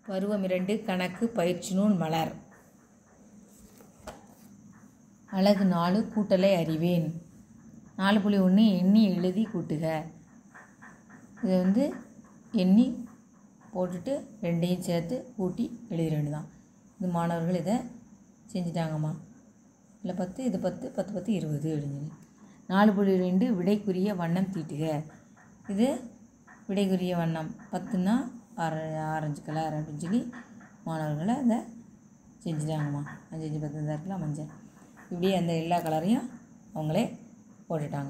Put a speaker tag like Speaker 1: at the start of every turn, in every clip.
Speaker 1: பருவம் இரண்டு கணக்கு பயிற்சி நூல் மலர் அழகு நாலு கூட்டலை அறிவேன் நாலு புள்ளி ஒன்று எண்ணி எழுதி கூட்டுக இதை வந்து எண்ணி போட்டுட்டு ரெண்டையும் சேர்த்து கூட்டி எழுதிட வேண்டியதான் இது மாணவர்கள் இதை செஞ்சிட்டாங்கம்மா இல்லை பத்து இது பத்து பத்து பத்து இருபது அப்படின்னு சொல்லி நாலு புள்ளி ரெண்டு விடைக்குரிய வண்ணம் தீட்டுக இது விடைக்குரிய வண்ணம் பத்துன்னா ஆர ஆரஞ்சு கலர் அப்படின்னு சொல்லி மாணவர்களை அதை செஞ்சுட்டாங்கம்மா அஞ்சு அஞ்சு பத்து தான் இருக்கலாம் மஞ்சள் இப்படி அந்த எல்லா கலரையும் அவங்களே போட்டுட்டாங்க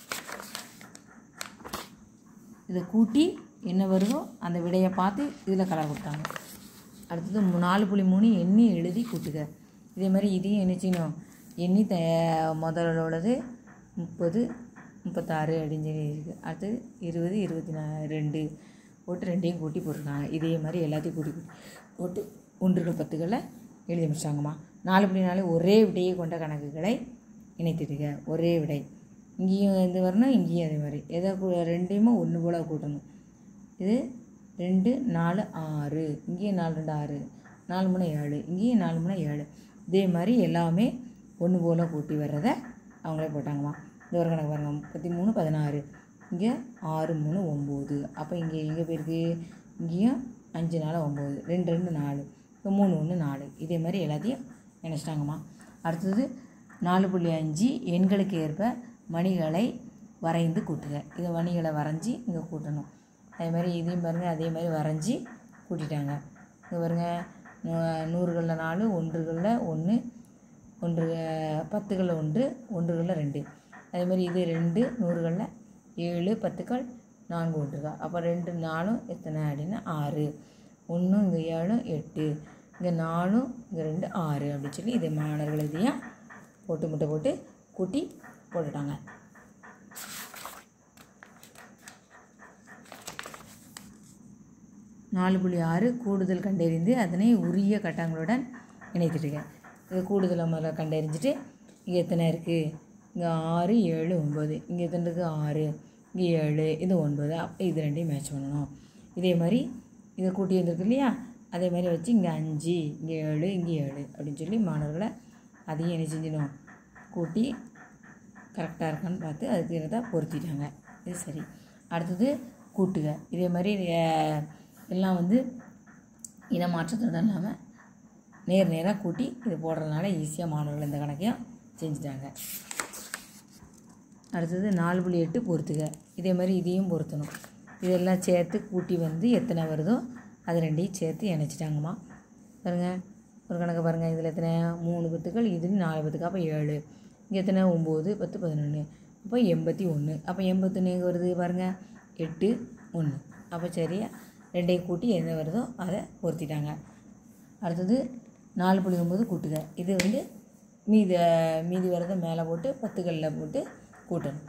Speaker 1: இதை கூட்டி என்ன வருதோ அந்த விடையை பார்த்து இதில் கலர் கொடுத்தாங்க அடுத்தது மூ- நாலு புள்ளி மூணு எண்ணி எழுதி கூட்டுக இதே மாதிரி இதையும் என்ன செய்யணும் எண்ணி த முதல்ல உள்ளது முப்பது முப்பத்தாறு அப்படின்னு சொல்லி இருக்குது அடுத்தது இருபது இருபத்தி நா ரெண்டு போட்டு ரெண்டையும் கூட்டி போட்டிருக்காங்க இதே மாதிரி எல்லாத்தையும் கூட்டி கூட்டி போட்டு ஒன்றுகள் பத்துக்களை எழுதி முடிச்சாங்கம்மா நாலு புள்ளி நாலு ஒரே விடையை கொண்ட கணக்குகளை இணைத்திடுக ஒரே விடை இங்கேயும் இது வரணும் இங்கேயும் அதே மாதிரி எதை கூ- ரெண்டையுமே ஒன்று போல் கூட்டணும் இது ரெண்டு நாலு ஆறு இங்கேயும் நாலு ரெண்டு ஆறு நாலு மூணு ஏழு இங்கேயும் நாலு மூணு ஏழு இதே மாதிரி எல்லாமே ஒன்று போல் கூட்டி வர்றதை அவங்களே போட்டாங்கம்மா இந்த ஒரு கணக்கு பாருங்க முப்பத்தி மூணு பதினாறு இங்கே ஆறு மூணு ஒம்பது அப்போ இங்கே எங்கே போயிருக்கு இங்கேயும் அஞ்சு நாலு ஒம்பது ரெண்டு ரெண்டு நாலு இப்போ மூணு ஒன்று நாலு இதே மாதிரி எல்லாத்தையும் நினச்சிட்டாங்கம்மா அடுத்தது நாலு புள்ளி அஞ்சு எண்களுக்கு ஏற்ப மணிகளை வரைந்து கூட்டுக இதை மணிகளை வரைஞ்சி இங்கே கூட்டணும் அதே மாதிரி இதையும் பாருங்கள் அதே மாதிரி வரைஞ்சி கூட்டிட்டாங்க இது பாருங்க நூ- நூறுகளில் நாலு ஒன்றுகளில் ஒன்று ஒன்று பத்துகளில் ஒன்று ஒன்றுகளில் ரெண்டு அதே மாதிரி இது ரெண்டு நூறுகளில் ஏழு பத்துக்கள் நான்கு ஒன்றுகள் அப்போ ரெண்டு நாலும் எத்தனை அப்படின்னா ஆறு ஒன்று இங்கே ஏழும் எட்டு இங்கே நாலும் இங்கே ரெண்டு ஆறு அப்படின்னு சொல்லி இது மாணவர்கள் இதையும் போட்டு முட்டை போட்டு கூட்டி போட்டுட்டாங்க நாலு புள்ளி ஆறு கூடுதல் கண்டறிந்து அதனை உரிய கட்டங்களுடன் இணைத்திடுங்க இது கூடுதலை முதல்ல கண்டறிஞ்சிட்டு இங்கே எத்தனை இருக்குது இங்கே ஆறு ஏழு ஒம்பது இங்கே எத்தனை இருக்குது ஆறு இங்கே ஏழு இது ஒன்பது அப்போ இது ரெண்டையும் மேட்ச் பண்ணணும் இதே மாதிரி இதை கூட்டி வந்திருக்கு இல்லையா அதே மாதிரி வச்சு இங்கே அஞ்சு இங்கே ஏழு இங்கே ஏழு அப்படின்னு சொல்லி மாணவர்களை அதையும் என்ன செஞ்சிடணும் கூட்டி கரெக்டாக இருக்கான்னு பார்த்து அதுக்கு இதை பொருத்திட்டாங்க இது சரி அடுத்தது கூட்டுக இதே மாதிரி அஹ், எல்லாம் வந்து இனமாற்றத்தோட இல்லாமல் நேர் நேராக கூட்டி இது போடுறதுனால ஈஸியாக மாணவர்கள் இந்த கணக்கையும் செஞ்சுட்டாங்க அடுத்தது நாலு புள்ளி எட்டு பொறுத்துக இதே மாதிரி இதையும் பொருத்தணும் இதெல்லாம் சேர்த்து கூட்டி வந்து எத்தனை வருதோ அது ரெண்டையும் சேர்த்து இணைச்சிட்டாங்கம்மா பாருங்கள் ஒரு கணக்கு பாருங்கள் இதில் எத்தனை மூணு பத்துக்கள் இதுலேயும் நாலு பத்துக்கு அப்போ ஏழு இங்கே எத்தனை ஒம்பது பத்து பதினொன்று அப்போ எண்பத்தி ஒன்று அப்போ எண்பத்தொன்று எங்கே வருது பாருங்கள் எட்டு ஒன்று அப்போ சரியா ரெண்டையும் கூட்டி எந்த வருதோ அதை பொருத்திட்டாங்க அடுத்தது நாலு புள்ளி ஒம்பது கூட்டுக இது வந்து மீதி மீதி வரதை மேலே போட்டு பத்துகளில் போட்டு கூட்டணும்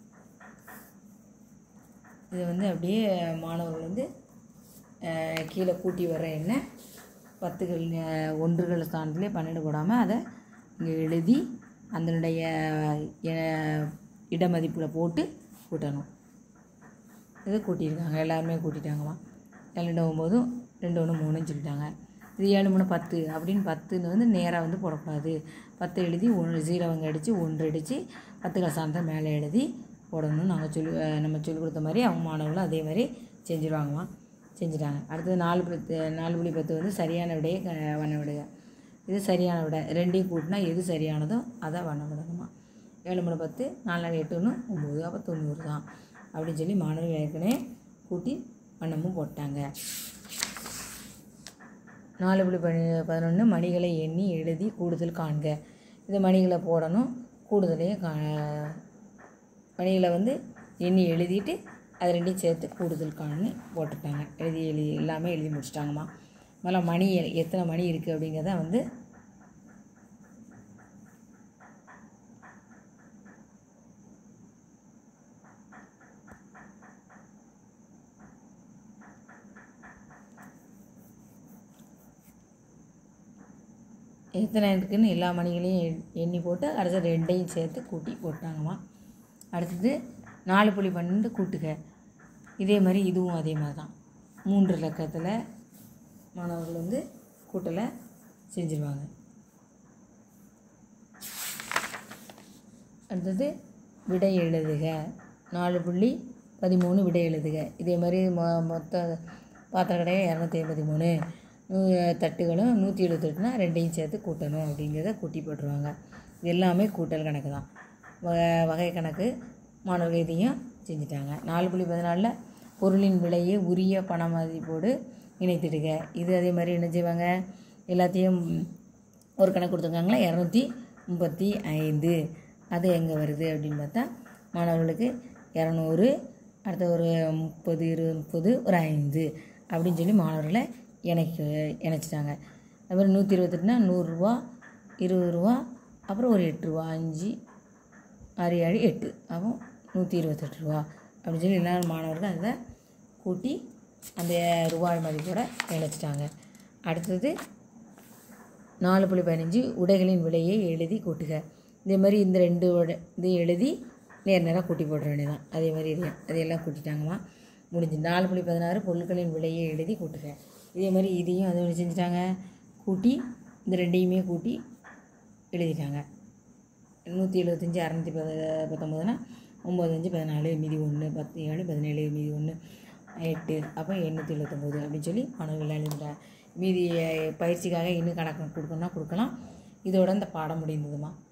Speaker 1: இது வந்து அப்படியே மாணவர்கள் வந்து அஹ், கீழே கூட்டி வர எண்ணெய் பத்துகள் அஹ், ஒன்றுகள் ஸ்தானத்துலேயே பன்னெண்டு போடாமல் அதை இங்கே எழுதி அதனுடைய அஹ், இடமதிப்புல போட்டு கூட்டணும் இது கூட்டியிருக்காங்க எல்லாருமே கூட்டிட்டாங்கம்மா ரெண்டு ஒம்போதும் ரெண்டு ஒன்று மூணுன்னு சொல்லிட்டாங்க இது ஏழு மூணு பத்து அப்படின்னு பத்துன்னு வந்து நேராக வந்து போடக்கூடாது பத்து எழுதி ஒன்று ஜீரோவங்க அடித்து ஒன்று அடித்து பத்துக்கள் ஸ்தானத்தை மேலே எழுதி போடணும்னு நாங்கள் சொல்லி அஹ் நம்ம சொல்லிக் கொடுத்த மாதிரி அவங்க மாணவர்களும் அதே மாதிரி செஞ்சுருவாங்கம்மா செஞ்சுட்டாங்க அடுத்தது நாலு பத்து நாலு புள்ளி பத்து வந்து சரியான விடையை க- வண்ண விடுக இது சரியான விடை ரெண்டையும் கூட்டினா எது சரியானதோ அதை வண்ண விடணுமா ஏழு மூணு பத்து நாலு நாலு எட்டு ஒன்று ஒம்பது அப்போ தொண்ணூறு தான் அப்படின்னு சொல்லி மாணவர்கள் ஏற்கனவே கூட்டி வண்ணமும் போட்டாங்க நாலு புள்ளி பதி பதினொன்று மணிகளை எண்ணி எழுதி கூடுதல் காண்க இந்த மணிகளை போடணும் கூடுதலையும் கா மணிகளை வந்து எண்ணி எழுதிட்டு அது ரெண்டையும் சேர்த்து கூடுதல் காணுன்னு போட்டுட்டாங்க எழுதி எழுதி எல்லாமே எழுதி முடிச்சிட்டாங்கம்மா முதல்ல மணி எ- எத்தனை மணி இருக்குது அப்படிங்கிறத வந்து எத்தனை இருக்குன்னு எல்லா மணிகளையும் எண்- எண்ணி போட்டு அடுத்த ரெண்டையும் சேர்த்து கூட்டி போட்டாங்கம்மா அடுத்தது நாலு புள்ளி பன்னெண்டு கூட்டுக இதே மாதிரி இதுவும் அதே மாதிரி தான் மூன்று இலக்கத்தில் மாணவர்கள் வந்து கூட்டலை செஞ்சுருவாங்க அடுத்தது விடை எழுதுக நாலு புள்ளி பதிமூணு விடை எழுதுக இதே மாதிரி மொ மொத்த பாத்திர கடையை இரநூத்தி ஐம்பத்தி மூணு நூ- தட்டுகளும் நூற்றி எழுபத்தெட்டுனா ரெண்டையும் சேர்த்து கூட்டணும் அப்படிங்கிறத கூட்டி போட்டுருவாங்க இது எல்லாமே கூட்டல் கணக்கு தான் வகை வகை கணக்கு மாணவர்கள் இதையும் செஞ்சுட்டாங்க நாலு புள்ளி பதினாலில் பொருளின் விலையை உரிய பண மதிப்போடு இணைத்திடுக இது அதே மாதிரி என்ன செய்வாங்க எல்லாத்தையும் ஒரு கணக்கு கொடுத்துருக்காங்களா இரநூத்தி முப்பத்தி ஐந்து அது எங்கே வருது அப்படின்னு பார்த்தா மாணவர்களுக்கு இரநூறு அடுத்த ஒரு முப்பது இருபது முப்பது ஒரு ஐந்து அப்படின்னு சொல்லி மாணவர்களை இணைக்க இணைச்சிட்டாங்க அதுமாதிரி நூற்றி இருபத்தெட்டுனா நூறுரூவா இருபது ரூபா அப்புறம் ஒரு எட்டு ரூபா அஞ்சு ஆறு ஏழு எட்டு அப்போ நூற்றி இருபத்தெட்டு ரூபா அப்படின்னு சொல்லி எல்லா மாணவர்கள் அதை கூட்டி அந்த ரூபாய் மதிப்போட இணைச்சிட்டாங்க அடுத்தது நாலு புள்ளி பதினஞ்சு உடைகளின் விலையை எழுதி கூட்டுக இதே மாதிரி இந்த ரெண்டு உடை இது எழுதி நேர் நேராக கூட்டி போட வேண்டியதான் அதே மாதிரி இது அதையெல்லாம் கூட்டிட்டாங்கம்மா முடிஞ்சு நாலு புள்ளி பதினாறு பொருட்களின் விலையை எழுதி கூட்டுக இதே மாதிரி இதையும் அதை ஒன்று செஞ்சுட்டாங்க கூட்டி இந்த ரெண்டையுமே கூட்டி எழுதிட்டாங்க நூற்றி எழுபத்தஞ்சி அறநூற்றி பத பத்தொம்போதுனா ஒம்பது அஞ்சு பதினாலு மீதி ஒன்று பத்து ஏழு பதினேழு மீதி ஒன்று எட்டு அப்போ எண்ணூற்றி எழுபத்தொம்போது அப்படின்னு சொல்லி மாணவர்கள் எழுதிட்டாங்க மீதி அஹ், பயிற்சிக்காக இன்னும் கணக்கு கொடுக்கணும்னா கொடுக்கலாம் இதோட இந்த பாடம் முடிந்ததுமா